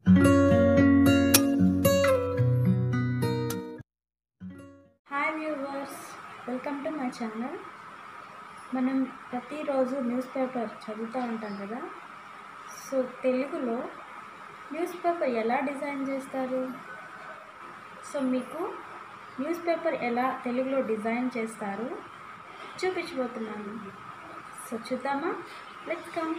hi viewers welcome to my channel మనం ప్రతిరోజు newspaper చదువుతూ ఉంటాం కదా సో తెలుగులో న్యూస్ పేపర్ ఎలా డిజైన్ చేస్తారు సో మీకు న్యూస్ పేపర్ ఎలా తెలుగులో డిజైన్ చేస్తారు చూపించబోతున్నాను సో చూద్దామా లెట్స్ కమ్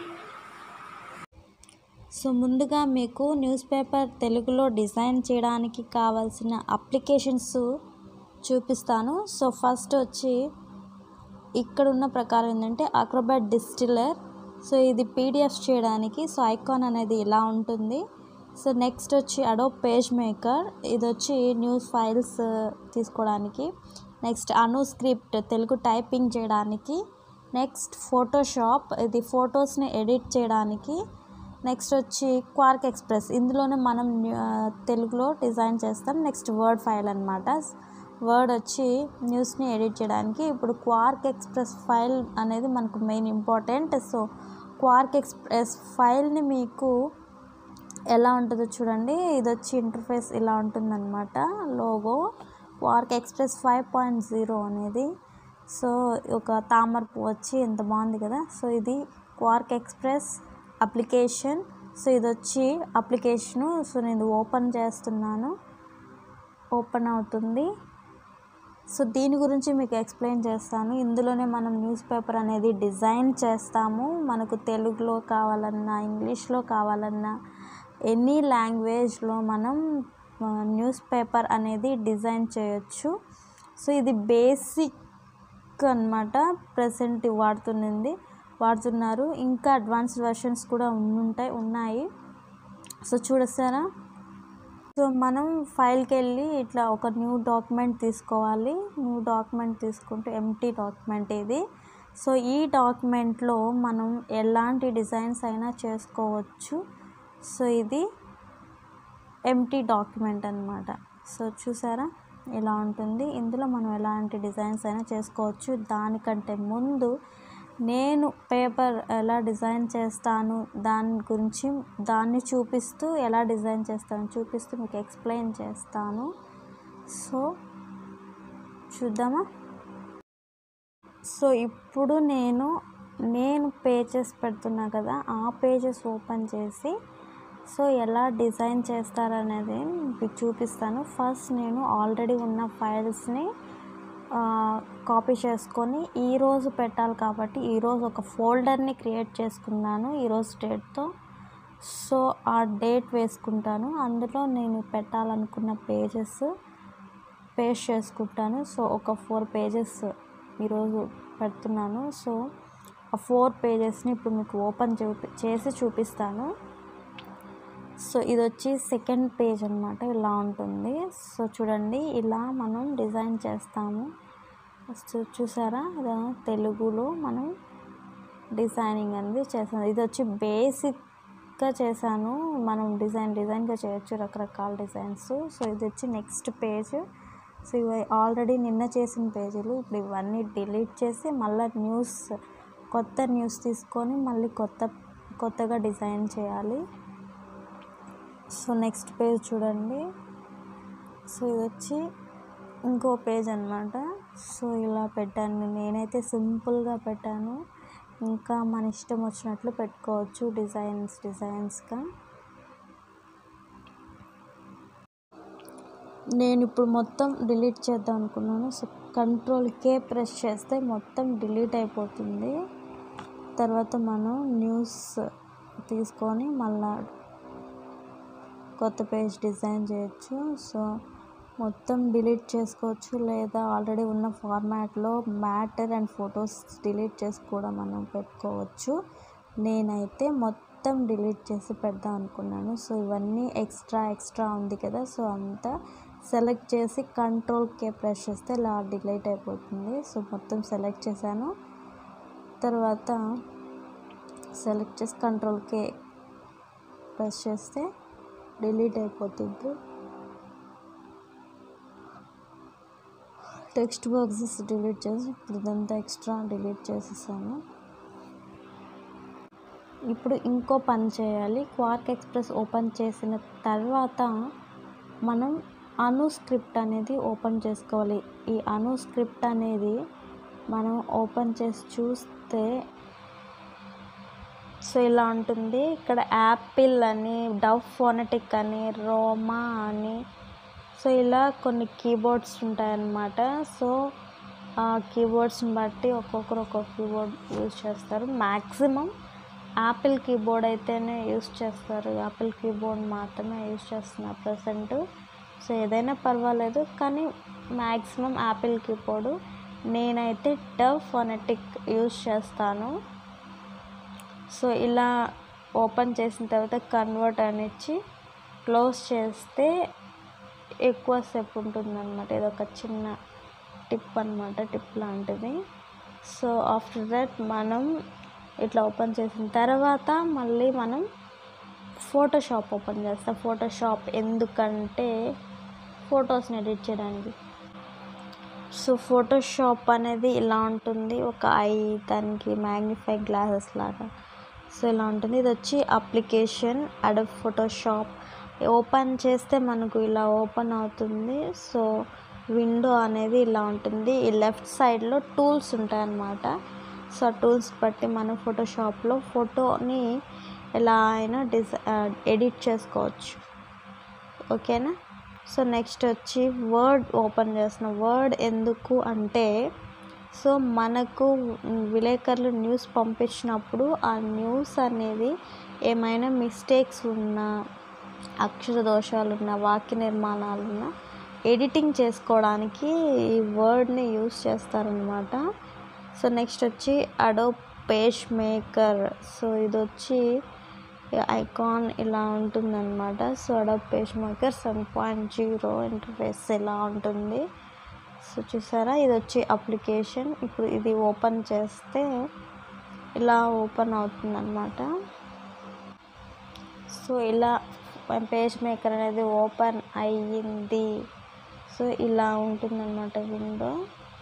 సో ముందుగా మీకు న్యూస్ పేపర్ తెలుగులో డిజైన్ చేయడానికి కావాల్సిన అప్లికేషన్స్ చూపిస్తాను సో ఫస్ట్ వచ్చి ఇక్కడ ఉన్న ప్రకారం ఏంటంటే అక్రోబాట్ డిస్టిల్లర్ సో ఇది పీడిఎఫ్ చేయడానికి సో ఐకాన్ అనేది ఇలా ఉంటుంది సో నెక్స్ట్ వచ్చి అడో పేజ్ మేకర్ ఇది వచ్చి న్యూస్ ఫైల్స్ తీసుకోవడానికి next Anu script Telugu typing చేయడానికి నెక్స్ట్ ఫోటోషాప్ ఇది ఫొటోస్ని ఎడిట్ చేయడానికి నెక్స్ట్ వచ్చి క్వార్క్ ఎక్స్ప్రెస్ ఇందులోనే మనం ఆ, తెలుగులో డిజైన్ చేస్తాం నెక్స్ట్ వర్డ్ ఫైల్ అనమాట వర్డ్ వచ్చి న్యూస్ని ఎడిట్ చేయడానికి ఇప్పుడు క్వార్క్ ఎక్స్ప్రెస్ ఫైల్ అనేది మనకు main important so Quark Express ఫైల్ని మీకు ఎలా ఉంటుందో చూడండి ఇది వచ్చి ఇంటర్ఫేస్ ఇలా ఉంటుందన్నమాట logo Quark Express five point zero అనేది సో ఒక తామర పువ్వు వచ్చి ఎంత బాగుంది కదా సో ఇది క్వార్క్ ఎక్స్ప్రెస్ అప్లికేషన్ సో ఇది వచ్చి అప్లికేషను సో నేను ఓపెన్ చేస్తున్నాను ఓపెన్ అవుతుంది సో దీని గురించి మీకు ఎక్స్ప్లెయిన్ చేస్తాను ఇందులోనే మనం న్యూస్ పేపర్ అనేది డిజైన్ చేస్తాము మనకు తెలుగులో కావాలన్నా ఇంగ్లీష్లో కావాలన్నా ఎనీ లాంగ్వేజ్లో మనం ఆ, న్యూస్ పేపర్ అనేది డిజైన్ చేయొచ్చు సో ఇది బేసిక్ అనమాట ప్రజెంట్ వాడుతున్నది వాడుతున్నారు ఇంకా అడ్వాన్స్డ్ వెర్షన్స్ కూడా ఉంటాయి ఉన్నాయి సో చూడసారా సో మనం ఫైల్కి వెళ్ళి ఇట్లా ఒక న్యూ డాక్యుమెంట్ తీసుకోవాలి న్యూ డాక్యుమెంట్ తీసుకుంటే ఎంటీ డాక్యుమెంట్ ఇది సో ఈ డాక్యుమెంట్లో మనం ఎలాంటి డిజైన్స్ అయినా చేసుకోవచ్చు సో ఇది ఎంటీ డాక్యుమెంట్ అనమాట సో చూసారా ఇలా ఉంటుంది ఇందులో మనం ఎలాంటి డిజైన్స్ అయినా చేసుకోవచ్చు దానికంటే ముందు నేను పేపర్ ఎలా డిజైన్ చేస్తాను దాని గురించి దాన్ని చూపిస్తూ ఎలా డిజైన్ చేస్తాను చూపిస్తూ మీకు ఎక్స్ప్లెయిన్ చేస్తాను సో చూద్దామా సో ఇప్పుడు నేను నేను పేజెస్ పెడుతున్నా కదా ఆ పేజెస్ ఓపెన్ చేసి సో ఎలా డిజైన్ చేస్తారనేది మీకు చూపిస్తాను ఫస్ట్ నేను ఆల్రెడీ ఉన్న ఫైల్స్ని కాపీ చేసుకొని ఈరోజు పెట్టాలి కాబట్టి ఈరోజు ఒక ఫోల్డర్ని క్రియేట్ చేసుకున్నాను ఈరోజు డేట్తో సో ఆ డేట్ వేసుకుంటాను అందులో నేను పెట్టాలనుకున్న పేజెస్ పేస్ట్ చేసుకుంటాను సో ఒక ఫోర్ పేజెస్ ఈరోజు పెడుతున్నాను సో ఆ ఫోర్ పేజెస్ని ఇప్పుడు మీకు ఓపెన్ చూపి చేసి చూపిస్తాను సో ఇది వచ్చి సెకండ్ పేజ్ అనమాట ఇలా ఉంటుంది సో చూడండి ఇలా మనం డిజైన్ చేస్తాము సో చూసారా ఇది తెలుగులో మనం డిజైనింగ్ అనేది చేస్తాను ఇది వచ్చి బేసిక్గా చేశాను మనం డిజైన్ డిజైన్గా చేయొచ్చు రకరకాల డిజైన్స్ సో ఇది వచ్చి నెక్స్ట్ పేజ్ సో ఇవి ఆల్రెడీ నిన్న చేసిన పేజీలు ఇప్పుడు ఇవన్నీ డిలీట్ చేసి మళ్ళీ న్యూస్ కొత్త న్యూస్ తీసుకొని మళ్ళీ కొత్త కొత్తగా డిజైన్ చేయాలి సో నెక్స్ట్ పేజ్ చూడండి సో ఇది వచ్చి ఇంకో పేజ్ అనమాట సో ఇలా పెట్టాను నేనైతే సింపుల్గా పెట్టాను ఇంకా మన ఇష్టం వచ్చినట్లు పెట్టుకోవచ్చు డిజైన్స్ డిజైన్స్గా నేను ఇప్పుడు మొత్తం డిలీట్ చేద్దాం అనుకున్నాను సో కంట్రోల్ కే ప్రెస్ చేస్తే మొత్తం డిలీట్ అయిపోతుంది తర్వాత మనం న్యూస్ తీసుకొని మళ్ళా కొత్త పేజ్ డిజైన్ చేయొచ్చు సో మొత్తం డిలీట్ చేసుకోవచ్చు లేదా ఆల్రెడీ ఉన్న ఫార్మాట్లో మ్యాటర్ అండ్ ఫొటోస్ డిలీట్ చేసి కూడా మనం పెట్టుకోవచ్చు నేనైతే మొత్తం డిలీట్ చేసి పెడదాం అనుకున్నాను సో ఇవన్నీ ఎక్స్ట్రా ఎక్స్ట్రా ఉంది కదా సో అంతా సెలెక్ట్ చేసి కంట్రోల్ కే ప్రెస్ చేస్తే ఇలా డిలీట్ అయిపోతుంది సో మొత్తం సెలెక్ట్ చేశాను తర్వాత సెలెక్ట్ చేసి కంట్రోల్ కే ప్రెస్ చేస్తే డిలీట్ అయిపోతుంది టెక్స్ట్ బాక్సెస్ డిలీట్ చేసి ఇప్పుడు ఇదంతా ఎక్స్ట్రా డిలీట్ చేసేసాను ఇప్పుడు ఇంకో పని చేయాలి క్వార్క్ ఎక్స్ప్రెస్ ఓపెన్ చేసిన తర్వాత మనం అను స్క్రిప్ట్ అనేది ఓపెన్ చేసుకోవాలి ఈ అను స్క్రిప్ట్ అనేది మనం ఓపెన్ చేసి చూస్తే సో ఇలా ఉంటుంది ఇక్కడ యాపిల్ అని డవ్ ఫోనటిక్ అని రోమా అని సో ఇలా కొన్ని కీబోర్డ్స్ ఉంటాయన్నమాట సో ఆ కీబోర్డ్స్ని బట్టి ఒక్కొక్కరు ఒక్కొక్క కీబోర్డ్ యూజ్ చేస్తారు మ్యాక్సిమం యాపిల్ కీబోర్డ్ అయితేనే యూజ్ చేస్తారు యాపిల్ కీబోర్డ్ మాత్రమే యూజ్ చేస్తున్నారు ప్రజెంట్ సో ఏదైనా పర్వాలేదు కానీ మ్యాక్సిమం యాపిల్ కీబోర్డు నేనైతే డవ్ ఫోనెటిక్ యూజ్ చేస్తాను సో ఇలా ఓపెన్ చేసిన తర్వాత కన్వర్ట్ అని ఇచ్చి క్లోజ్ చేస్తే ఎక్కువసేపు ఉంటుందన్నమాట ఇది ఒక చిన్న టిప్ అనమాట టిప్ లాంటిది సో ఆఫ్టర్ దట్ మనం ఇట్లా ఓపెన్ చేసిన తర్వాత మళ్ళీ మనం ఫోటోషాప్ ఓపెన్ చేస్తాం ఫోటోషాప్ ఎందుకంటే ఫొటోస్ని ఎడిట్ చేయడానికి సో ఫోటోషాప్ అనేది ఇలా ఉంటుంది ఒక ఐ దానికి మ్యాగ్నిఫై గ్లాసెస్ లాగా సో ఇలా ఉంటుంది ఇది వచ్చి అప్లికేషన్ అడబ్ ఫోటోషాప్ ఓపెన్ చేస్తే మనకు ఇలా ఓపెన్ అవుతుంది సో విండో అనేది ఇలా ఉంటుంది ఈ లెఫ్ట్ సైడ్లో టూల్స్ ఉంటాయన్నమాట సో ఆ టూల్స్ బట్టి మనం ఫోటోషాప్లో ఫోటోని ఎలా అయినా డిజై ఎడిట్ చేసుకోవచ్చు ఓకేనా సో నెక్స్ట్ వచ్చి వర్డ్ ఓపెన్ చేసిన వర్డ్ ఎందుకు అంటే సో మనకు విలేకరులు న్యూస్ పంపించినప్పుడు ఆ న్యూస్ అనేది ఏమైనా మిస్టేక్స్ ఉన్నా అక్షర దోషాలు ఉన్న వాక్య నిర్మాణాలు ఉన్న ఎడిటింగ్ చేసుకోవడానికి ఈ వర్డ్ని యూస్ చేస్తారనమాట సో నెక్స్ట్ వచ్చి అడో పేజ్ మేకర్ సో ఇది వచ్చి ఐకాన్ ఇలా ఉంటుందన్నమాట so Adobe PageMaker seven point zero interface ఇలా ఉంటుంది సో చూసారా ఇది వచ్చి అప్లికేషన్ ఇప్పుడు ఇది ఓపెన్ చేస్తే ఇలా ఓపెన్ అవుతుందన్నమాట సో ఇలా పేజ్ మేకర్ అనేది ఓపెన్ అయ్యింది సో ఇలా ఉంటుందన్నమాట విండో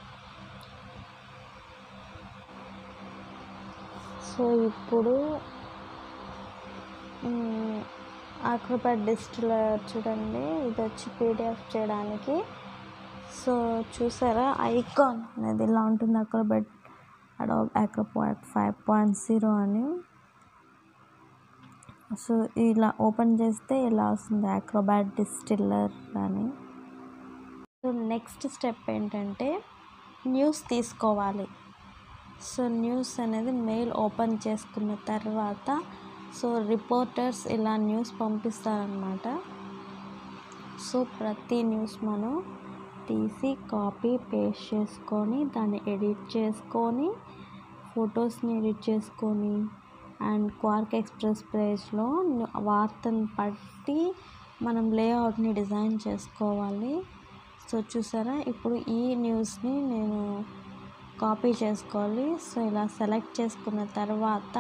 సో ఇప్పుడు ఆక్రోపాట్ డిస్టిలర్ చూడండి ఇది వచ్చి పీడిఎఫ్ చేయడానికి సో చూసారా ఐకాన్ అనేది ఇలా ఉంటుంది Acrobat Adobe Acrobat five point zero అని సో ఇలా ఓపెన్ చేస్తే ఇలా వస్తుంది అక్రోబాట్ డిస్టిల్లర్ అని సో నెక్స్ట్ స్టెప్ ఏంటంటే న్యూస్ తీసుకోవాలి సో న్యూస్ అనేది మెయిల్ ఓపెన్ చేసుకున్న తర్వాత సో రిపోర్టర్స్ ఇలా న్యూస్ పంపిస్తారనమాట సో ప్రతి న్యూస్ మనం తీసి కాపీ పేస్ట్ చేసుకొని దాన్ని ఎడిట్ చేసుకొని ఫొటోస్ని ఎడిట్ చేసుకొని అండ్ క్వార్క్ ఎక్స్ప్రెస్ పేజ్లో వార్తను పట్టి మనం లేఅవుట్ని డిజైన్ చేసుకోవాలి సో చూసారా ఇప్పుడు ఈ న్యూస్ని నేను కాపీ చేసుకోవాలి సో ఇలా సెలెక్ట్ చేసుకున్న తర్వాత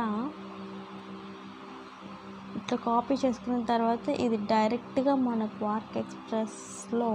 ఇట్లా కాపీ చేసుకున్న తర్వాత ఇది డైరెక్ట్గా మన క్వార్క్ ఎక్స్ప్రెస్లో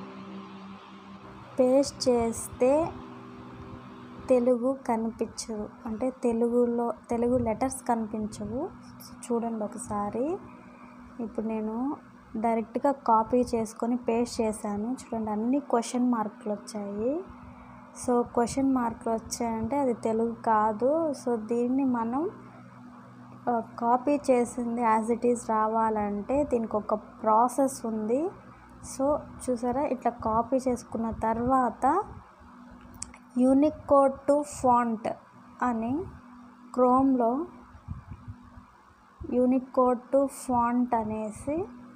పేస్ట్ చేస్తే తెలుగు కనిపించదు అంటే తెలుగులో తెలుగు లెటర్స్ కనిపించవు చూడండి ఒకసారి ఇప్పుడు నేను డైరెక్ట్గా కాపీ చేసుకొని పేస్ట్ చేశాను చూడండి అన్ని క్వశ్చన్ మార్కులు వచ్చాయి సో క్వశ్చన్ మార్కులు వచ్చాయంటే అది తెలుగు కాదు సో దీన్ని మనం కాపీ చేసింది యాజ్ ఇట్ ఈస్ రావాలంటే దీనికి ఒక ప్రాసెస్ ఉంది సో చూసారా ఇట్లా కాపీ చేసుకున్న తర్వాత యూనికోడ్ టు ఫాంట్ అని క్రోమ్లో యూనికోడ్ టు ఫాంట్ అనేసి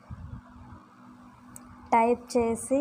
టైప్ చేసి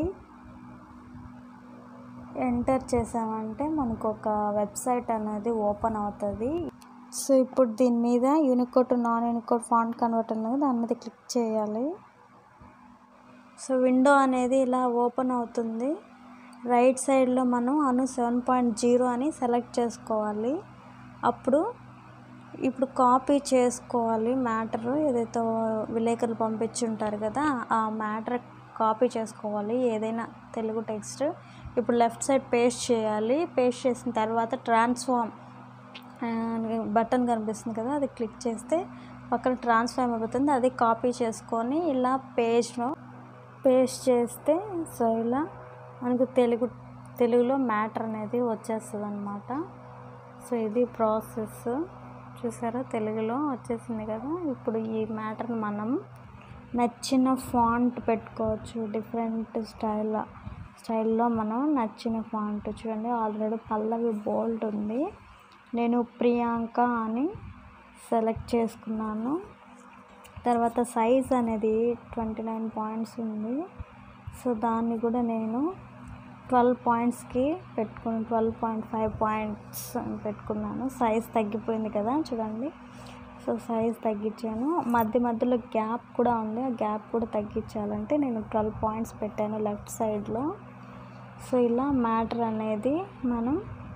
ఎంటర్ చేసామంటే మనకు ఒక వెబ్సైట్ అనేది ఓపెన్ అవుతుంది సో ఇప్పుడు దీని మీద Unicode to non Unicode font convert అనేది దాని మీద క్లిక్ చేయాలి సో విండో అనేది ఇలా ఓపెన్ అవుతుంది రైట్ సైడ్లో మనం అను సెవెన్ పాయింట్ జీరో అని సెలెక్ట్ చేసుకోవాలి అప్పుడు ఇప్పుడు కాపీ చేసుకోవాలి మ్యాటర్ ఏదైతే విలేకరులు పంపించుంటారు కదా ఆ మ్యాటర్ కాపీ చేసుకోవాలి ఏదైనా తెలుగు టెక్స్ట్ ఇప్పుడు లెఫ్ట్ సైడ్ పేస్ట్ చేయాలి పేస్ట్ చేసిన తర్వాత ట్రాన్స్ఫార్మ్ బటన్ కనిపిస్తుంది కదా అది క్లిక్ చేస్తే పక్కన ట్రాన్స్ఫార్మ్ అయిపోతుంది అది కాపీ చేసుకొని ఇలా పేజ్లో పేస్ట్ చేస్తే సో ఇలా మనకు తెలుగు తెలుగులో మ్యాటర్ అనేది వచ్చేస్తుంది అనమాట సో ఇది ప్రాసెస్ చూసారా తెలుగులో వచ్చేసింది కదా ఇప్పుడు ఈ మ్యాటర్ని మనం నచ్చిన ఫాంట్ పెట్టుకోవచ్చు డిఫరెంట్ స్టైల్ స్టైల్లో మనం నచ్చిన ఫాంట్ చూడండి ఆల్రెడీ పల్లవి బోల్డ్ ఉంది నేను ప్రియాంక అని సెలెక్ట్ చేసుకున్నాను తర్వాత సైజ్ అనేది ట్వంటీ నైన్ పాయింట్స్ ఉంది సో దాన్ని కూడా నేను ట్వెల్వ్ పాయింట్స్కి పెట్టుకుని ట్వెల్వ్ పాయింట్ ఫైవ్ పాయింట్స్ అని పెట్టుకున్నాను సైజ్ తగ్గిపోయింది కదా చూడండి సో సైజ్ తగ్గించాను మధ్య మధ్యలో గ్యాప్ కూడా ఉంది ఆ గ్యాప్ కూడా తగ్గించాలంటే నేను ట్వెల్వ్ పాయింట్స్ పెట్టాను లెఫ్ట్ సైడ్లో సో ఇలా మ్యాటర్ అనేది మనం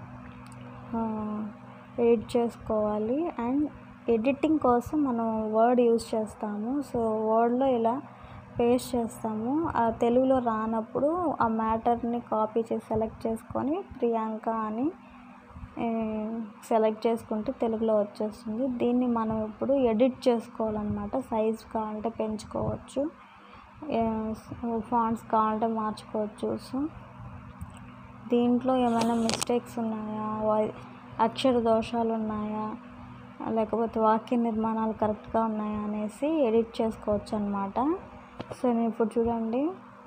ఎడిట్ చేసుకోవాలి అండ్ ఎడిటింగ్ కోసం మనం వర్డ్ యూజ్ చేస్తాము సో వర్డ్లో ఇలా పేస్ట్ చేస్తాము ఆ తెలుగులో రానప్పుడు ఆ మ్యాటర్ని కాపీ చేసి సెలెక్ట్ చేసుకొని ప్రియాంక అని సెలెక్ట్ చేసుకుంటే తెలుగులో వచ్చేస్తుంది దీన్ని మనం ఇప్పుడు ఎడిట్ చేసుకోవాలన్నమాట సైజ్ కావాలంటే పెంచుకోవచ్చు ఫాంట్స్ కావాలంటే మార్చుకోవచ్చు సో దీంట్లో ఏమైనా మిస్టేక్స్ ఉన్నాయా అక్షర దోషాలు ఉన్నాయా లేకపోతే వాక్య నిర్మాణాలు కరెక్ట్గా ఉన్నాయా అనేసి ఎడిట్ చేసుకోవచ్చు అనమాట సో నేను ఇప్పుడు చూడండి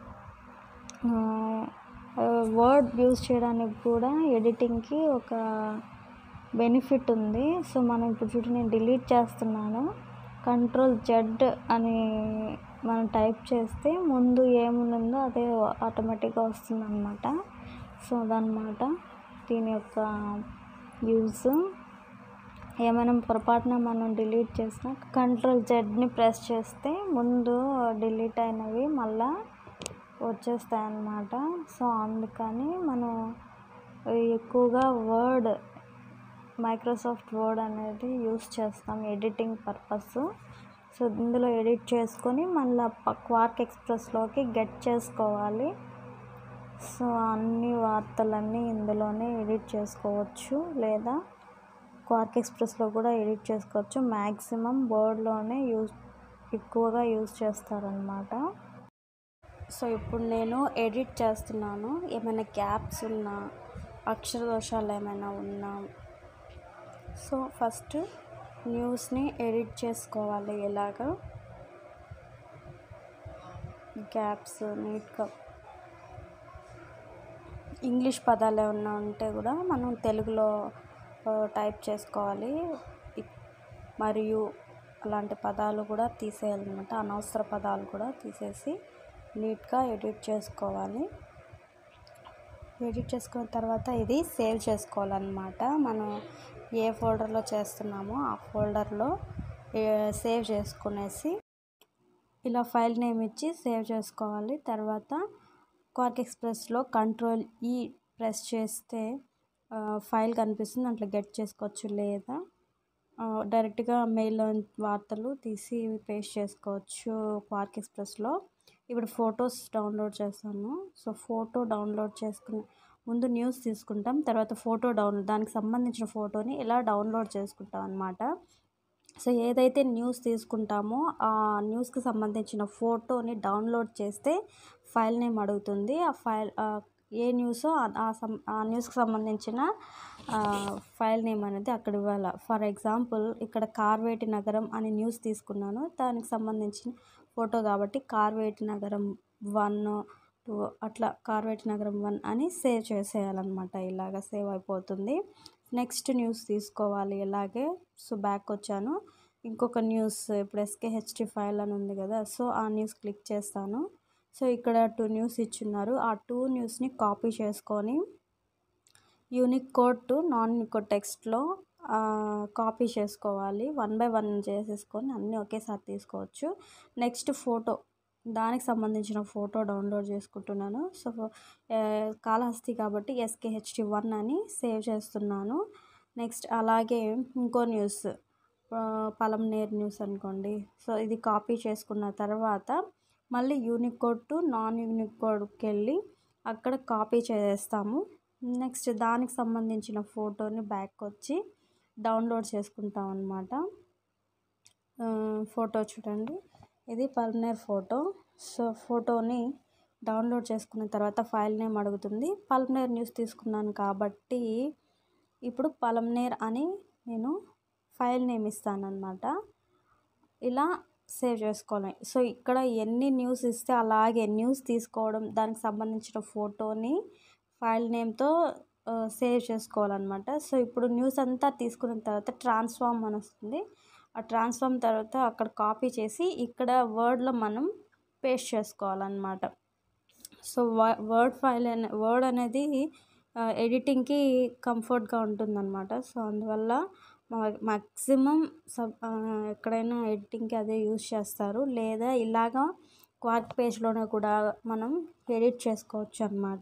వర్డ్ యూజ్ చేయడానికి కూడా ఎడిటింగ్కి ఒక బెనిఫిట్ ఉంది సో మనం ఇప్పుడు చూడండి నేను డిలీట్ చేస్తున్నాను కంట్రోల్ జెడ్ అని మనం టైప్ చేస్తే ముందు ఏముందో అదే ఆటోమేటిక్గా వస్తుంది అనమాట సో అదనమాట దీని యొక్క యూజ్ ఏమైనా పొరపాటున మనం డిలీట్ చేసినా కంట్రోల్ జెడ్ని ప్రెస్ చేస్తే ముందు డిలీట్ అయినవి మళ్ళా వచ్చేస్తాయి అన్నమాట సో అందుకని మనం ఎక్కువగా వర్డ్ మైక్రోసాఫ్ట్ వర్డ్ అనేది యూస్ చేస్తాం ఎడిటింగ్ పర్పస్ సో ఇందులో ఎడిట్ చేసుకొని మళ్ళీ క్వార్క్ ఎక్స్ప్రెస్లోకి గెట్ చేసుకోవాలి సో అన్ని వార్తలన్నీ ఇందులోనే ఎడిట్ చేసుకోవచ్చు లేదా క్వార్క్ ఎక్స్ప్రెస్లో కూడా ఎడిట్ చేసుకోవచ్చు మ్యాక్సిమం వర్డ్లోనే యూజ్ ఎక్కువగా యూజ్ చేస్తారనమాట సో ఇప్పుడు నేను ఎడిట్ చేస్తున్నాను ఏమైనా గ్యాప్స్ ఉన్నా అక్షర దోషాలు ఏమైనా ఉన్నా సో ఫస్ట్ న్యూస్ని ఎడిట్ చేసుకోవాలి ఎలాగా గ్యాప్స్ నీట్గా ఇంగ్లీష్ పదాలు ఏమన్నా ఉంటే కూడా మనం తెలుగులో టైప్ చేసుకోవాలి మరియు అలాంటి పదాలు కూడా తీసేయాలన్నమాట అనవసర పదాలు కూడా తీసేసి నీట్గా ఎడిట్ చేసుకోవాలి ఎడిట్ చేసుకున్న తర్వాత ఇది సేవ్ చేసుకోవాలన్నమాట మనం ఏ ఫోల్డర్లో చేస్తున్నామో ఆ ఫోల్డర్లో సేవ్ చేసుకునేసి ఇలా ఫైల్ నేమ్ ఇచ్చి సేవ్ చేసుకోవాలి తర్వాత క్వార్క్ ఎక్స్ప్రెస్లో కంట్రోల్ ఈ ప్రెస్ చేస్తే ఫైల్ కనిపిస్తుంది దాంట్లో గెట్ చేసుకోవచ్చు లేదా డైరెక్ట్గా మెయిల్లో వార్తలు తీసి పేస్ట్ చేసుకోవచ్చు క్వార్క్ ఎక్స్ప్రెస్లో ఇప్పుడు ఫొటోస్ డౌన్లోడ్ చేస్తాను సో ఫోటో డౌన్లోడ్ చేసుకుని ముందు న్యూస్ తీసుకుంటాం తర్వాత ఫోటో డౌన్ దానికి సంబంధించిన ఫోటోని ఇలా డౌన్లోడ్ చేసుకుంటాం అనమాట సో ఏదైతే న్యూస్ తీసుకుంటామో ఆ న్యూస్కి సంబంధించిన ఫోటోని డౌన్లోడ్ చేస్తే ఫైల్ నేమ్ అడుగుతుంది ఆ ఫైల్ ఏ న్యూసో ఆ సం ఆ న్యూస్కి సంబంధించిన ఫైల్ నేమ్ అనేది అక్కడ ఇవ్వాలి ఫర్ ఎగ్జాంపుల్ ఇక్కడ కార్వేటి నగరం అనే న్యూస్ తీసుకున్నాను దానికి సంబంధించిన ఫోటో కాబట్టి కార్వేటి నగరం వన్ టూ అట్లా కార్వేటి నగరం వన్ అని సేవ్ చేసేయాలన్నమాట ఇలాగ సేవ్ అయిపోతుంది నెక్స్ట్ న్యూస్ తీసుకోవాలి ఇలాగే సో బ్యాక్ వచ్చాను ఇంకొక న్యూస్ ఇప్పుడు ఎస్కేహెచ్డి ఫైల్ అని ఉంది కదా సో ఆ న్యూస్ క్లిక్ చేస్తాను సో ఇక్కడ టూ న్యూస్ ఇచ్చున్నారు ఆ టూ న్యూస్ని కాపీ చేసుకొని Unicode to non Unicode టెక్స్ట్లో కాపీ చేసుకోవాలి వన్ బై వన్ చేసేసుకొని అన్నీ ఒకేసారి తీసుకోవచ్చు నెక్స్ట్ ఫోటో దానికి సంబంధించిన ఫోటో డౌన్లోడ్ చేసుకుంటున్నాను సో కాళహస్తి కాబట్టి ఎస్కేహెచ్డి వన్ అని సేవ్ చేస్తున్నాను నెక్స్ట్ అలాగే ఇంకో న్యూస్ పలంనేర్ న్యూస్ అనుకోండి సో ఇది కాపీ చేసుకున్న తర్వాత మళ్ళీ Unicode to non Unicode కోడ్కి వెళ్ళి అక్కడ కాపీ చేస్తాము నెక్స్ట్ దానికి సంబంధించిన ఫోటోని బ్యాక్ వచ్చి డౌన్లోడ్ చేసుకుంటాం అన్నమాట ఫోటో చూడండి ఇది పల్మనేర్ ఫోటో సో ఫోటోని డౌన్లోడ్ చేసుకున్న తర్వాత ఫైల్ నేమ్ అడుగుతుంది పల్మనేర్ న్యూస్ తీసుకున్నాను కాబట్టి ఇప్పుడు పల్మనేర్ అని నేను ఫైల్ నేమ్ ఇస్తానన్నమాట ఇలా సేవ్ చేసుకోవాలి సో ఇక్కడ ఎన్ని న్యూస్ ఇస్తే అలాగే న్యూస్ తీసుకోవడం దానికి సంబంధించిన ఫోటోని ఫైల్ నేమ్తో సేవ్ చేసుకోవాలన్నమాట సో ఇప్పుడు న్యూస్ అంతా తీసుకున్న తర్వాత ట్రాన్స్ఫార్మ్ అని వస్తుంది ఆ ట్రాన్స్ఫార్మ్ తర్వాత అక్కడ కాపీ చేసి ఇక్కడ వర్డ్లో మనం పేస్ట్ చేసుకోవాలన్నమాట సో వర్డ్ ఫైల్ అనే వర్డ్ అనేది ఎడిటింగ్కి కంఫర్ట్గా ఉంటుందన్నమాట సో అందువల్ల మ్యాక్సిమం సబ్ ఎక్కడైనా ఎడిటింగ్కి అదే యూస్ చేస్తారు లేదా ఇలాగా క్వార్క్ పేజ్లోనే కూడా మనం ఎడిట్ చేసుకోవచ్చు అనమాట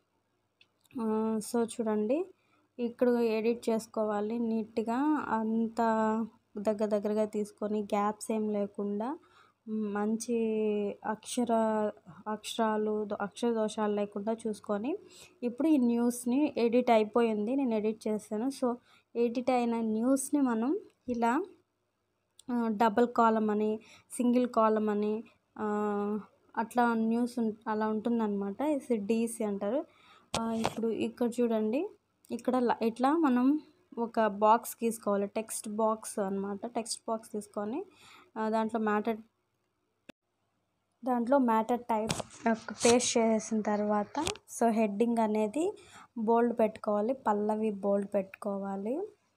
సో చూడండి ఇక్కడ ఎడిట్ చేసుకోవాలి నీట్గా అంత దగ్గర దగ్గరగా తీసుకొని గ్యాప్స్ ఏం లేకుండా మంచి అక్షర అక్షరాలు అక్షర దోషాలు లేకుండా చూసుకొని ఇప్పుడు ఈ న్యూస్ని ఎడిట్ అయిపోయింది నేను ఎడిట్ చేశాను సో ఎడిట్ అయిన న్యూస్ని మనం ఇలా డబల్ కాలం అని సింగిల్ కాలం అని అట్లా న్యూస్ అలా ఉంటుందన్నమాట ఇది డీసీ అంటారు ఇప్పుడు ఇక్కడ చూడండి ఇక్కడ ఇట్లా మనం ఒక బాక్స్ తీసుకోవాలి టెక్స్ట్ బాక్స్ అనమాట టెక్స్ట్ బాక్స్ తీసుకొని దాంట్లో మ్యాటర్ దాంట్లో మ్యాటర్ టైప్ పేస్ట్ చేసిన తర్వాత సో హెడ్డింగ్ అనేది బోల్డ్ పెట్టుకోవాలి పల్లవి బోల్డ్ పెట్టుకోవాలి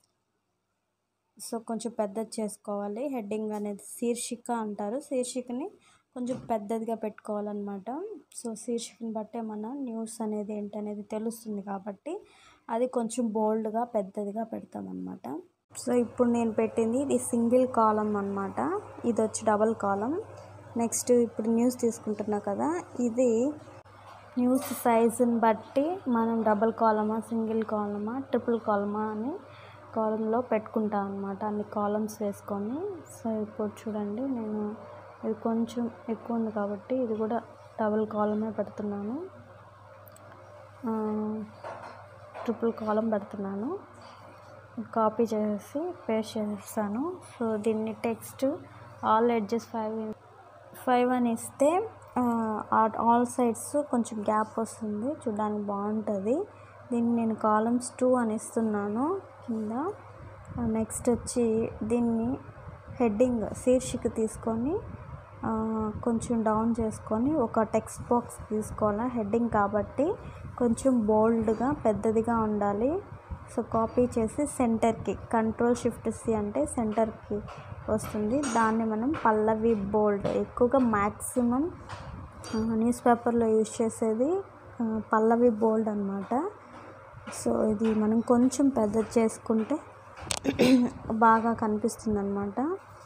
సో కొంచెం పెద్దది చేసుకోవాలి హెడ్డింగ్ అనేది శీర్షిక అంటారు శీర్షికని కొంచెం పెద్దదిగా పెట్టుకోవాలన్నమాట సో శీర్షికని బట్టే మన న్యూస్ అనేది ఏంటనేది తెలుస్తుంది కాబట్టి అది కొంచెం బోల్డ్గా పెద్దదిగా పెడతామన్నమాట సో ఇప్పుడు నేను పెట్టింది ఇది సింగిల్ కాలం అనమాట ఇది వచ్చి డబల్ కాలం నెక్స్ట్ ఇప్పుడు న్యూస్ తీసుకుంటున్నా కదా ఇది న్యూస్ సైజుని బట్టి మనం డబల్ కాలమా సింగిల్ కాలమా ట్రిపుల్ కాలమా అని కాలంలో పెట్టుకుంటాం అనమాట అన్ని కాలమ్స్ వేసుకొని సో ఇప్పుడు చూడండి నేను ఇది కొంచెం ఎక్కువ ఉంది కాబట్టి ఇది కూడా డబుల్ కాలమే పెడుతున్నాను ట్రిపుల్ కాలం పెడుతున్నాను కాపీ చేసి పేస్ట్ చేస్తాను సో దీన్ని text all edges five five అని ఇస్తే ఆల్ సైడ్స్ కొంచెం గ్యాప్ వస్తుంది చూడడానికి బాగుంటుంది దీన్ని నేను కాలమ్స్ టూ అని ఇస్తున్నాను కింద నెక్స్ట్ వచ్చి దీన్ని హెడ్డింగ్ శీర్షిక తీసుకొని కొంచెం డౌన్ చేసుకొని ఒక టెక్స్ట్ బాక్స్ తీసుకోవాలి హెడ్డింగ్ కాబట్టి కొంచెం బోల్డ్గా పెద్దదిగా ఉండాలి సో కాపీ చేసి సెంటర్కి కంట్రోల్ షిఫ్ట్ సి అంటే సెంటర్కి వస్తుంది దాన్ని మనం పల్లవి బోల్డ్ ఎక్కువగా మ్యాక్సిమం న్యూస్ పేపర్లో యూజ్ చేసేది పల్లవి బోల్డ్ అనమాట సో ఇది మనం కొంచెం పెద్దది చేసుకుంటే బాగా కనిపిస్తుంది అనమాట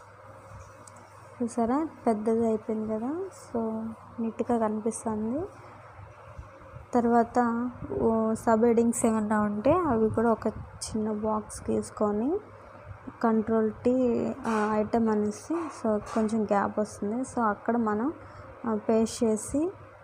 చూసారా పెద్దది అయిపోయింది కదా సో నీట్గా కనిపిస్తుంది తర్వాత సబ్ హెడింగ్స్ ఏమన్నా ఉంటే అవి కూడా ఒక చిన్న బాక్స్ తీసుకొని కంట్రోల్ టీ ఐటమ్ అనేసి సో కొంచెం గ్యాప్ వస్తుంది సో అక్కడ మనం పేస్ట్ చేసి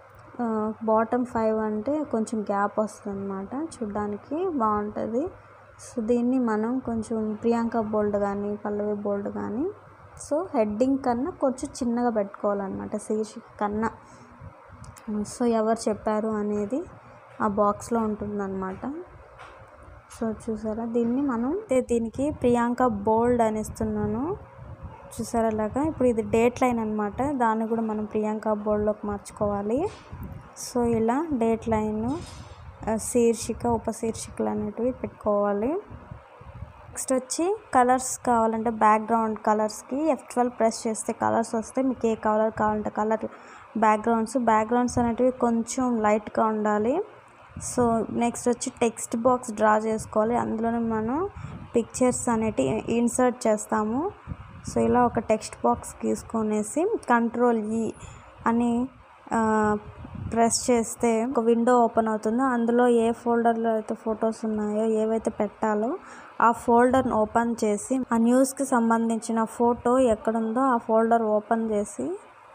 బాటమ్ ఫైవ్ అంటే కొంచెం గ్యాప్ వస్తుంది అనమాట చూడ్డానికి బాగుంటుంది సో దీన్ని మనం కొంచెం ప్రియాంక బోల్డ్ కానీ పల్లవి బోల్డ్ కానీ సో హెడ్డింగ్ కన్నా కొంచెం చిన్నగా పెట్టుకోవాలన్నమాట శీర్షిక కన్నా సో ఎవరు చెప్పారు అనేది ఆ బాక్స్లో ఉంటుందన్నమాట సో చూసారా దీన్ని మనం దీనికి ప్రియాంక బోల్డ్ అని ఇస్తున్నాను చూసారా అలాగా ఇప్పుడు ఇది డేట్ లైన్ అనమాట దాన్ని కూడా మనం ప్రియాంక బోల్డ్లోకి మార్చుకోవాలి సో ఇలా డేట్ లైన్ శీర్షిక ఉపశీర్షికలు అనేటివి పెట్టుకోవాలి నెక్స్ట్ వచ్చి కలర్స్ కావాలంటే బ్యాక్గ్రౌండ్ కలర్స్కి ఎఫ్ ట్వెల్వ్ ప్రెస్ చేస్తే కలర్స్ వస్తే మీకు ఏ కలర్ కావాలంటే కలర్ బ్యాక్గ్రౌండ్స్ బ్యాక్గ్రౌండ్స్ అనేటివి కొంచెం లైట్గా ఉండాలి సో నెక్స్ట్ వచ్చి టెక్స్ట్ బాక్స్ డ్రా చేసుకోవాలి అందులోనే మనం పిక్చర్స్ అనేటివి ఇన్సర్ట్ చేస్తాము సో ఇలా ఒక టెక్స్ట్ బాక్స్ తీసుకొనేసి కంట్రోల్ ఈ అని ప్రెస్ చేస్తే ఒక విండో ఓపెన్ అవుతుందో అందులో ఏ ఫోల్డర్లో అయితే ఫొటోస్ ఉన్నాయో ఏవైతే పెట్టాలో ఆ ఫోల్డర్ని ఓపెన్ చేసి ఆ న్యూస్కి సంబంధించిన ఫోటో ఎక్కడుందో ఆ ఫోల్డర్ ఓపెన్ చేసి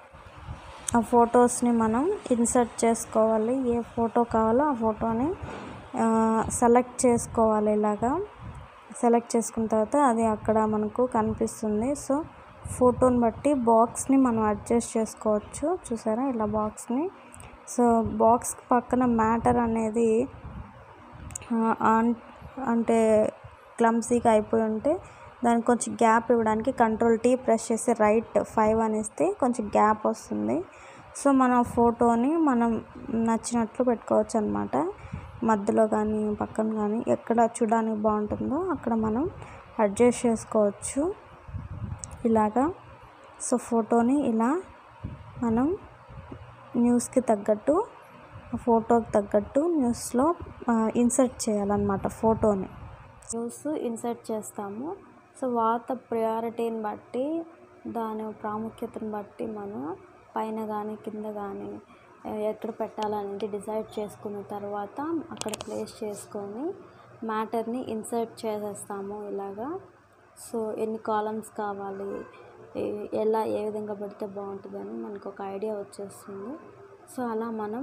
ఆ ఫొటోస్ని మనం ఇన్సర్ట్ చేసుకోవాలి ఏ ఫోటో కావాలో ఆ ఫోటోని సెలెక్ట్ చేసుకోవాలి ఇలాగా సెలెక్ట్ చేసుకున్న తర్వాత అది అక్కడ మనకు కనిపిస్తుంది సో ఫోటోని బట్టి బాక్స్ని మనం అడ్జస్ట్ చేసుకోవచ్చు చూసారా ఇలా బాక్స్ని సో బాక్స్ పక్కన మ్యాటర్ అనేది ఆ, ఆన్ అంటే క్లమ్సీగా అయిపోయి ఉంటే దానికి కొంచెం గ్యాప్ ఇవ్వడానికి కంట్రోల్ టీ ప్రెస్ చేసి రైట్ ఫైవ్ అని ఇస్తే కొంచెం గ్యాప్ వస్తుంది సో మన ఫోటోని మనం నచ్చినట్లు పెట్టుకోవచ్చు అనమాట మధ్యలో కానీ పక్కన కానీ ఎక్కడ చూడడానికి బాగుంటుందో అక్కడ మనం అడ్జస్ట్ చేసుకోవచ్చు ఇలాగా సో ఫోటోని ఇలా మనం న్యూస్కి తగ్గట్టు ఫోటోకి తగ్గట్టు న్యూస్లో ఇన్సర్ట్ చేయాలన్నమాట ఫోటోని న్యూస్ ఇన్సర్ట్ చేస్తాము సో వార్త ప్రయారిటీని బట్టి దాని ప్రాముఖ్యతను బట్టి మనం పైన కానీ కింద కానీ ఎక్కడ పెట్టాలనేది డిసైడ్ చేసుకున్న తర్వాత అక్కడ ప్లేస్ చేసుకొని మ్యాటర్ని ఇన్సర్ట్ చేసేస్తాము ఇలాగా సో ఎన్ని కాలమ్స్ కావాలి ఏ- ఎలా ఏ విధంగా పెడితే బాగుంటుందని మనకు ఒక ఐడియా వచ్చేస్తుంది సో అలా మనం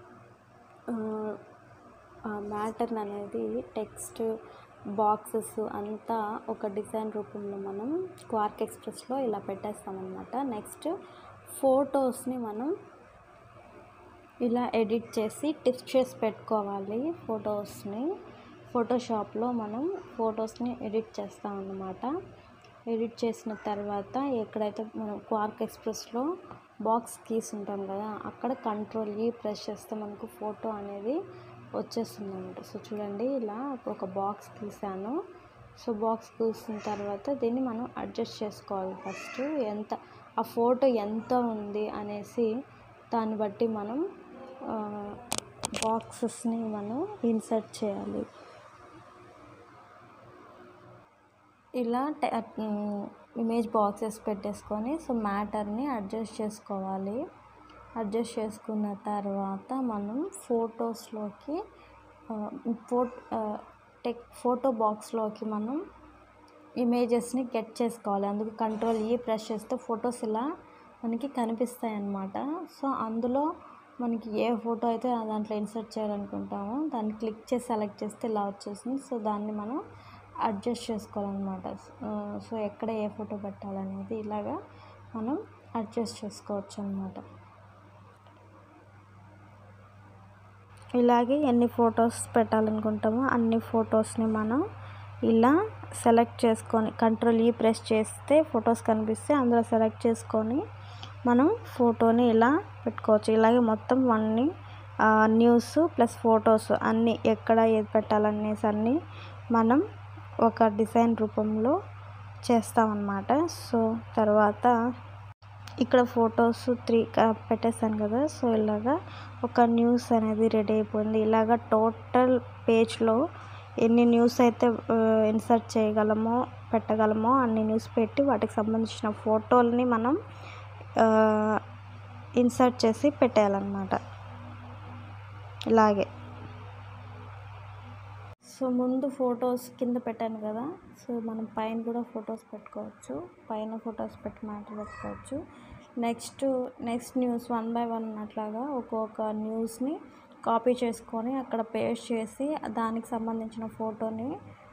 మ్యాటర్ అనేది టెక్స్ట్ బాక్సెస్ అంతా ఒక డిజైన్ రూపంలో మనం క్వార్క్ ఎక్స్ప్రెస్లో ఇలా పెట్టేస్తామన్నమాట నెక్స్ట్ ఫొటోస్ని మనం ఇలా ఎడిట్ చేసి టిప్స్ చేసి పెట్టుకోవాలి ఫొటోస్ని ఫోటోషాప్లో మనం ఫొటోస్ని ఎడిట్ చేస్తాం అన్నమాట ఎడిట్ చేసిన తర్వాత ఎక్కడైతే మనం క్వార్క్ ఎక్స్ప్రెస్లో బాక్స్ కీస్ ఉంటాం కదా అక్కడ కంట్రోల్ ఈ ప్రెస్ చేస్తే మనకు ఫోటో అనేది వచ్చేస్తుంది అనమాట సో చూడండి ఇలా ఇప్పుడు ఒక బాక్స్ గీసాను సో బాక్స్ గీసిన తర్వాత దీన్ని మనం అడ్జస్ట్ చేసుకోవాలి ఫస్ట్ ఎంత ఆ ఫోటో ఎంత ఉంది అనేసి దాన్ని బట్టి మనం బాక్సెస్ని మనం ఇన్సర్ట్ చేయాలి ఇలా ఇమేజ్ బాక్సెస్ పెట్టేసుకొని సో మ్యాటర్ని అడ్జస్ట్ చేసుకోవాలి అడ్జస్ట్ చేసుకున్న తర్వాత మనం ఫొటోస్లోకి ఫోట్ టెక్ ఫోటో బాక్స్లోకి మనం ఇమేజెస్ని గెట్ చేసుకోవాలి అందుకు కంట్రోల్ ఈ ప్రెస్ చేస్తే ఫొటోస్ ఇలా మనకి కనిపిస్తాయి అన్నమాట సో అందులో మనకి ఏ ఫోటో అయితే ఆ దాంట్లో ఇన్సర్ట్ చేయాలనుకుంటామో దాన్ని క్లిక్ చేసి సెలెక్ట్ చేస్తే ఇలా వచ్చేసింది సో దాన్ని మనం అడ్జస్ట్ చేసుకోవాలన్నమాట సో ఎక్కడ ఏ ఫోటో పెట్టాలనేది ఇలాగా మనం అడ్జస్ట్ చేసుకోవచ్చు అనమాట ఇలాగే ఎన్ని ఫొటోస్ పెట్టాలనుకుంటామో అన్ని ఫొటోస్ని మనం ఇలా సెలెక్ట్ చేసుకొని కంట్రోల్ ఈ ప్రెస్ చేస్తే ఫొటోస్ కనిపిస్తే అందులో సెలెక్ట్ చేసుకొని మనం ఫోటోని ఇలా పెట్టుకోవచ్చు ఇలాగే మొత్తం అన్ని న్యూస్ ప్లస్ ఫొటోస్ అన్నీ ఎక్కడ ఏది పెట్టాలనేసి అన్నీ మనం ఒక డిజైన్ రూపంలో చేస్తామన్నమాట సో తర్వాత ఇక్కడ ఫొటోస్ త్రీ పెట్టేస్తాను కదా సో ఇలాగా ఒక న్యూస్ అనేది రెడీ అయిపోయింది ఇలాగ టోటల్ పేజ్లో ఎన్ని న్యూస్ అయితే ఇన్సర్ట్ చేయగలమో పెట్టగలమో అన్ని న్యూస్ పెట్టి వాటికి సంబంధించిన ఫోటోల్ని మనం ఇన్సర్ట్ చేసి పెట్టేయాలన్నమాట ఇలాగే సో ముందు ఫొటోస్ కింద పెట్టాను కదా సో మనం పైన కూడా ఫొటోస్ పెట్టుకోవచ్చు పైన ఫొటోస్ పెట్టి మ్యాటర్ పెట్టుకోవచ్చు next next news one by one అట్లాగా ఒక్కొక్క న్యూస్ని కాపీ చేసుకొని అక్కడ పేస్ట్ చేసి దానికి సంబంధించిన ఫోటోని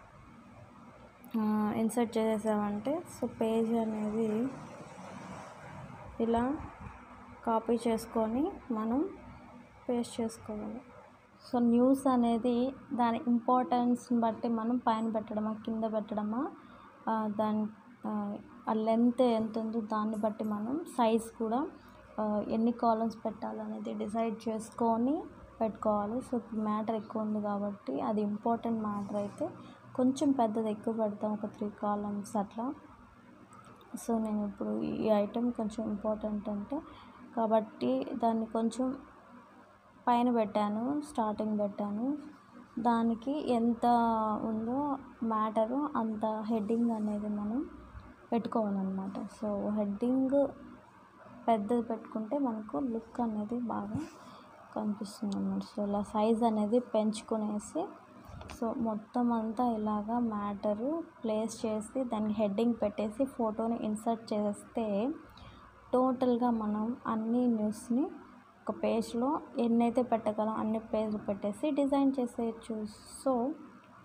ఇన్సర్ట్ చేసేసామంటే సో పేజ్ అనేది ఇలా కాపీ చేసుకొని మనం పేస్ట్ చేసుకోవాలి సో న్యూస్ అనేది దాని ఇంపార్టెన్స్ని బట్టి మనం పైన పెట్టడమా కింద పెట్టడమా ఆ, దాని ఆ, ఆ లెంత్ ఎంత ఉందో దాన్ని బట్టి మనం సైజ్ కూడా ఆ, ఎన్ని కాలమ్స్ పెట్టాలనేది డిసైడ్ చేసుకొని పెట్టుకోవాలి సో ఇప్పుడు మ్యాటర్ ఎక్కువ ఉంది కాబట్టి అది ఇంపార్టెంట్ మ్యాటర్ అయితే కొంచెం పెద్దది ఎక్కువ పెడతాం ఒక త్రీ కాలమ్స్ అట్లా సో నేను ఇప్పుడు ఈ ఐటెం కొంచెం ఇంపార్టెంట్ అంటే కాబట్టి దాన్ని కొంచెం పైన పెట్టాను స్టార్టింగ్ పెట్టాను దానికి ఎంత ఉందో మ్యాటరు అంత హెడ్డింగ్ అనేది మనం పెట్టుకోవాలన్నమాట సో హెడ్డింగ్ పెద్దది పెట్టుకుంటే మనకు లుక్ అనేది బాగా కనిపిస్తుంది అన్నమాట సో ఇలా సైజ్ అనేది పెంచుకునేసి సో మొత్తం అంతా ఇలాగా మ్యాటరు ప్లేస్ చేసి దానికి హెడ్డింగ్ పెట్టేసి ఫోటోని ఇన్సర్ట్ చేస్తే టోటల్గా మనం అన్ని న్యూస్ని ఒక పేజ్లో ఎన్నైతే పెట్టగలం అన్ని పేజ్లు పెట్టేసి డిజైన్ చేసేయచ్చు సో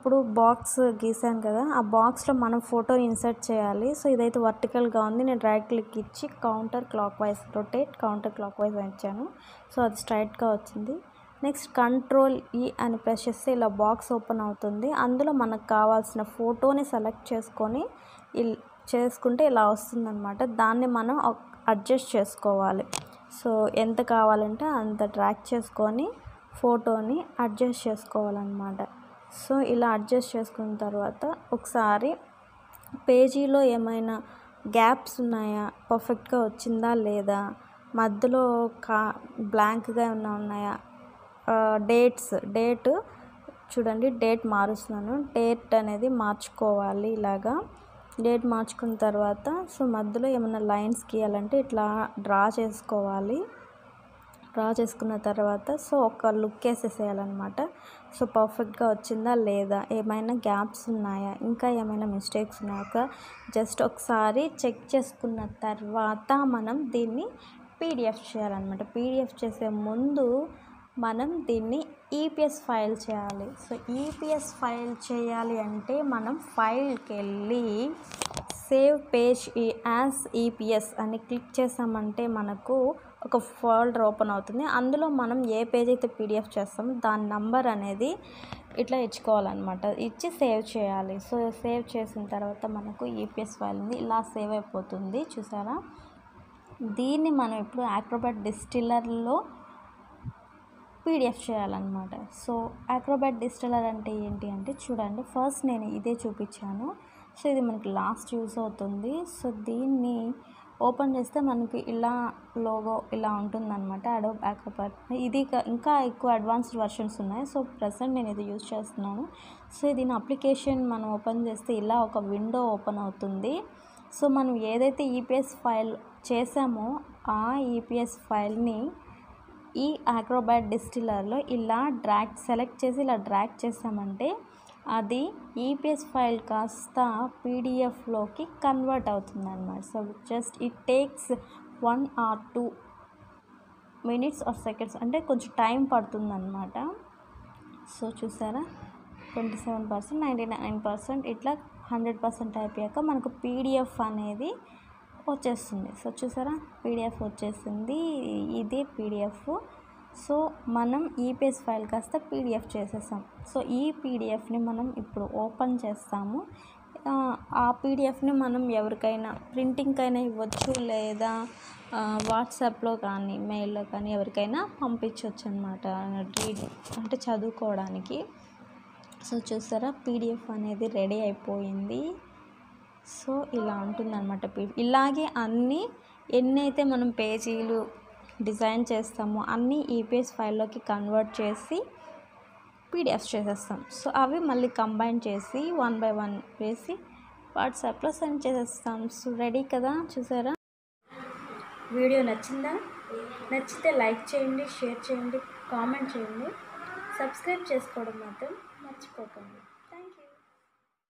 ఇప్పుడు బాక్స్ గీసాను కదా ఆ బాక్స్లో మనం ఫోటోని ఇన్సర్ట్ చేయాలి సో ఇదైతే వర్టికల్గా ఉంది నేను రైట్ క్లిక్ ఇచ్చి counter clockwise rotate counter clockwise ఇచ్చాను సో అది స్ట్రైట్గా వచ్చింది నెక్స్ట్ కంట్రోల్ ఈ అని ప్రెస్ చేస్తే ఇలా బాక్స్ ఓపెన్ అవుతుంది అందులో మనకు కావాల్సిన ఫోటోని సెలెక్ట్ చేసుకొని ఇల్ చేసుకుంటే ఇలా వస్తుందన్నమాట దాన్ని మనం అడ్జస్ట్ చేసుకోవాలి సో ఎంత కావాలంటే అంత ట్రాక్ చేసుకొని ఫోటోని అడ్జస్ట్ చేసుకోవాలన్నమాట సో ఇలా అడ్జస్ట్ చేసుకున్న తర్వాత ఒకసారి పేజీలో ఏమైనా గ్యాప్స్ ఉన్నాయా పర్ఫెక్ట్గా వచ్చిందా లేదా మధ్యలో కా బ్లాంక్గా ఏమైనా ఉన్నాయా డేట్స్ డేట్ చూడండి డేట్ మారుస్తున్నాను డేట్ అనేది మార్చుకోవాలి ఇలాగా డేట్ మార్చుకున్న తర్వాత సో మధ్యలో ఏమైనా లైన్స్ గీయాలంటే ఇట్లా డ్రా చేసుకోవాలి డ్రా చేసుకున్న తర్వాత సో ఒక లుక్ వేసేసేయాలన్నమాట సో పర్ఫెక్ట్గా వచ్చిందా లేదా ఏమైనా గ్యాప్స్ ఉన్నాయా ఇంకా ఏమైనా మిస్టేక్స్ ఉన్నాయా జస్ట్ ఒకసారి చెక్ చేసుకున్న తర్వాత మనం దీన్ని పీడిఎఫ్ చేయాలన్నమాట పీడిఎఫ్ చేసే ముందు మనం దీన్ని ఈపీఎస్ ఫైల్ చేయాలి సో ఈపీఎస్ ఫైల్ చేయాలి అంటే మనం ఫైల్కి వెళ్ళి సేవ్ పేజ్ యాజ్ ఈపీఎస్ అని క్లిక్ చేసామంటే మనకు ఒక ఫోల్డర్ ఓపెన్ అవుతుంది అందులో మనం ఏ పేజ్ అయితే పీడిఎఫ్ చేస్తామో దాని నంబర్ అనేది ఇట్లా ఇచ్చుకోవాలన్నమాట ఇచ్చి సేవ్ చేయాలి సో సేవ్ చేసిన తర్వాత మనకు ఈపీఎస్ ఫైల్ ఉంది ఇలా సేవ్ అయిపోతుంది చూసారా దీన్ని మనం ఇప్పుడు యాక్రోబాట్ డిస్టిల్లర్లో పీడిఎఫ్ చేయాలన్నమాట సో అక్రోబాట్ డిస్టిలర్ అంటే ఏంటి అంటే చూడండి ఫస్ట్ నేను ఇదే చూపించాను సో ఇది మనకి లాస్ట్ యూస్ అవుతుంది సో దీన్ని ఓపెన్ చేస్తే మనకి ఇలా లోగో ఇలా ఉంటుందన్నమాట అడోబ్ అక్రోబాట్ ఇది క- ఇంకా ఎక్కువ అడ్వాన్స్డ్ వర్షన్స్ ఉన్నాయి సో ప్రజెంట్ నేను ఇది యూస్ చేస్తున్నాను సో దీని అప్లికేషన్ మనం ఓపెన్ చేస్తే ఇలా ఒక విండో ఓపెన్ అవుతుంది సో మనం ఏదైతే ఈపీఎస్ ఫైల్ చేసామో ఆ ఈపీఎస్ ఫైల్ని ఈ అక్రోబాట్ డిస్టిలర్లో ఇలా డ్రాగ్ సెలెక్ట్ చేసి ఇలా డ్రాగ్ చేసామంటే అది ఈపీఎస్ ఫైల్ కాస్త పీడిఎఫ్లోకి కన్వర్ట్ అవుతుంది అనమాట so just it takes one or two minutes or seconds అంటే కొంచెం టైం పడుతుందన్నమాట సో చూసారా twenty seven percent ninety nine percent ఇట్లా హండ్రెడ్ పర్సెంట్ అయిపోయాక మనకు పీడిఎఫ్ అనేది వచ్చేస్తుంది సో చూసారా పీడిఎఫ్ వచ్చేసింది ఇది పీడిఎఫ్ సో మనం ఈపీఎస్ ఫైల్ కాస్త పీడిఎఫ్ చేసేసాం సో ఈ పీడిఎఫ్ని మనం ఇప్పుడు ఓపెన్ చేస్తాము ఆ, ఆ పీడిఎఫ్ని మనం ఎవరికైనా ప్రింటింగ్కైనా ఇవ్వచ్చు లేదా ఆ, వాట్సాప్లో కానీ మెయిల్లో కానీ ఎవరికైనా పంపించవచ్చు అనమాట రీడ్ అంటే చదువుకోవడానికి సో చూసారా పీడిఎఫ్ అనేది రెడీ అయిపోయింది సో ఇలా ఉంటుందన్నమాట పీ- ఇలాగే అన్నీ ఎన్నైతే మనం పేజీలు డిజైన్ చేస్తామో అన్నీ ఈపీఎస్ ఫైల్లోకి కన్వర్ట్ చేసి పీడిఎఫ్ చేసేస్తాం సో అవి మళ్ళీ కంబైన్ చేసి వన్ బై వన్ వేసి వాట్సాప్లో సెండ్ చేసేస్తాం సో రెడీ కదా చూసారా వీడియో నచ్చిందా నచ్చితే లైక్ చేయండి షేర్ చేయండి కామెంట్ చేయండి సబ్స్క్రైబ్ చేసుకోవడం మాత్రం మర్చిపోకండి